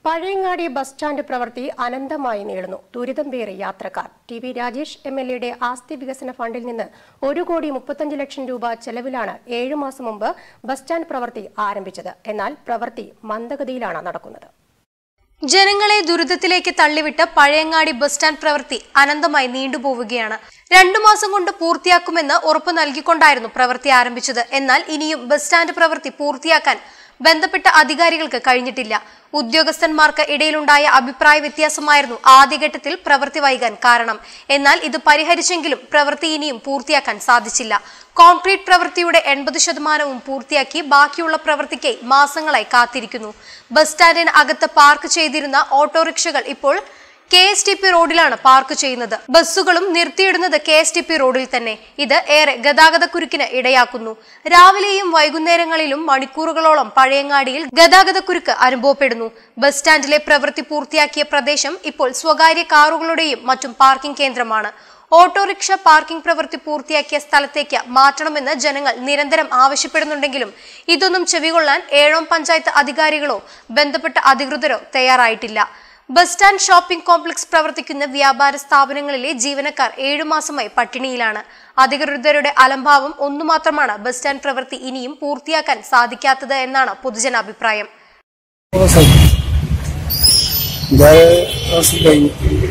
Pazhayangadi bus stand പ്രവൃത്തി അനന്തമായി നീളുന്നു ദുരിതം പേറി യാത്രക്കാർ T V Rajesh M L എയുടെ ആസ്തി വികസന ഫണ്ടിൽ നിന്ന് ഒരു കോടി മുപ്പത്തഞ്ച് ലക്ഷം രൂപ ചെലവിലാണ് ഏഴു മാസം മുമ്പ് ബസ് സ്റ്റാൻഡ് പ്രവൃത്തി ആരംഭിച്ചത് എന്നാൽ പ്രവൃത്തി മന്ദഗതിയിലാണ് നടക്കുന്നത് ജനങ്ങളെ ദുരിതത്തിലേക്ക് തള്ളിവിട്ട് പഴയങ്ങാടി ബസ് സ്റ്റാൻഡ് പ്രവൃത്തി അനന്തമായി നീണ്ടുപോവുകയാണ് രണ്ടു മാസം കൊണ്ട് പൂർത്തിയാക്കുമെന്ന് ഉറപ്പ് നൽകിക്കൊണ്ടായിരുന്നു പ്രവൃത്തി ആരംഭിച്ചത് എന്നാൽ ഇനിയും ബസ് സ്റ്റാൻഡ് പ്രവൃത്തി പൂർത്തിയാക്കാൻ ബന്ധപ്പെട്ട അധികാരികൾക്ക് കഴിഞ്ഞിട്ടില്ല ഉദ്യോഗസ്ഥന്മാർക്ക് ഇടയിലുണ്ടായ അഭിപ്രായ വ്യത്യാസമായിരുന്നു ആദ്യഘട്ടത്തിൽ പ്രവൃത്തി വൈകാൻ കാരണം എന്നാൽ ഇത് പരിഹരിച്ചെങ്കിലും പ്രവൃത്തി ഇനിയും പൂർത്തിയാക്കാൻ സാധിച്ചില്ല കോൺക്രീറ്റ് പ്രവൃത്തിയുടെ എൺപത് ശതമാനവും പൂർത്തിയാക്കി ബാക്കിയുള്ള പ്രവൃത്തിക്കായി മാസങ്ങളായി കാത്തിരിക്കുന്നു ബസ് സ്റ്റാൻഡിന് അകത്ത് പാർക്ക് ചെയ്തിരുന്ന ഓട്ടോറിക്ഷകൾ ഇപ്പോൾ കെ എസ് ടി പി റോഡിലാണ് പാർക്ക് ചെയ്യുന്നത് ബസ്സുകളും നിർത്തിയിടുന്നത് കെ എസ് ടി പി റോഡിൽ തന്നെ ഇത് ഏറെ ഗതാഗതക്കുരുക്കിന് ഇടയാക്കുന്നു രാവിലെയും വൈകുന്നേരങ്ങളിലും മണിക്കൂറുകളോളം പഴയങ്ങാടിയിൽ ഗതാഗതക്കുരുക്ക് അനുഭവപ്പെടുന്നു ബസ് സ്റ്റാൻഡിലെ പ്രവൃത്തി പൂർത്തിയാക്കിയ പ്രദേശം ഇപ്പോൾ സ്വകാര്യ കാറുകളുടെയും മറ്റും പാർക്കിംഗ് കേന്ദ്രമാണ് ഓട്ടോറിക്ഷ പാർക്കിംഗ് പ്രവൃത്തി പൂർത്തിയാക്കിയ സ്ഥലത്തേക്ക് മാറ്റണമെന്ന് ജനങ്ങൾ നിരന്തരം ആവശ്യപ്പെടുന്നുണ്ടെങ്കിലും ഇതൊന്നും ചെവികൊള്ളാൻ ഏഴോം പഞ്ചായത്ത് അധികാരികളോ ബന്ധപ്പെട്ട അധികൃതരോ തയ്യാറായിട്ടില്ല ബസ് സ്റ്റാൻഡ് ഷോപ്പിംഗ് കോംപ്ലക്സ് പ്രവർത്തിക്കുന്ന വ്യാപാര സ്ഥാപനങ്ങളിലെ ജീവനക്കാർ ഏഴു മാസമായി പട്ടിണിയിലാണ് അധികൃതരുടെ അലംഭാവം ഒന്നു മാത്രമാണ് ബസ് സ്റ്റാൻഡ് പ്രവൃത്തി ഇനിയും പൂർത്തിയാക്കാൻ സാധിക്കാത്തത് എന്നാണ് പൊതുജനാഭിപ്രായം ദിവസം അഞ്ചാറ് ദിവസം കഴിഞ്ഞു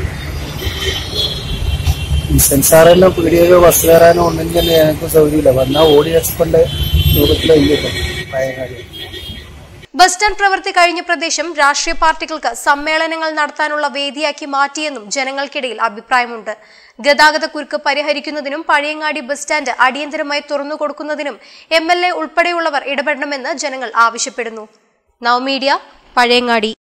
സെൻസാറെല്ലാം പീടിയൊക്കെ ബസ് കയറാനോ ഒന്നും തന്നെ ഞങ്ങൾക്ക് സൗകര്യമില്ല വന്നാൽ ഓടി രക്ഷപ്പെടേണ്ട രൂപത്തിലില്ല പഴയ കാര്യം ബസ് സ്റ്റാൻഡ് പ്രവൃത്തി കഴിഞ്ഞ പ്രദേശം രാഷ്ട്രീയ പാർട്ടികൾക്ക് സമ്മേളനങ്ങൾ നടത്താനുള്ള വേദിയാക്കി മാറ്റിയെന്നും ജനങ്ങൾക്കിടയിൽ അഭിപ്രായമുണ്ട് ഗതാഗത കുരുക്ക് പരിഹരിക്കുന്നതിനും പഴയങ്ങാടി ബസ് സ്റ്റാൻഡ് അടിയന്തരമായി തുറന്നു കൊടുക്കുന്നതിനും എം എൽ എ ഉൾപ്പെടെയുള്ളവർ ഇടപെടണമെന്ന് ജനങ്ങൾ ആവശ്യപ്പെടുന്നു നവമീഡിയ പഴയങ്ങാടി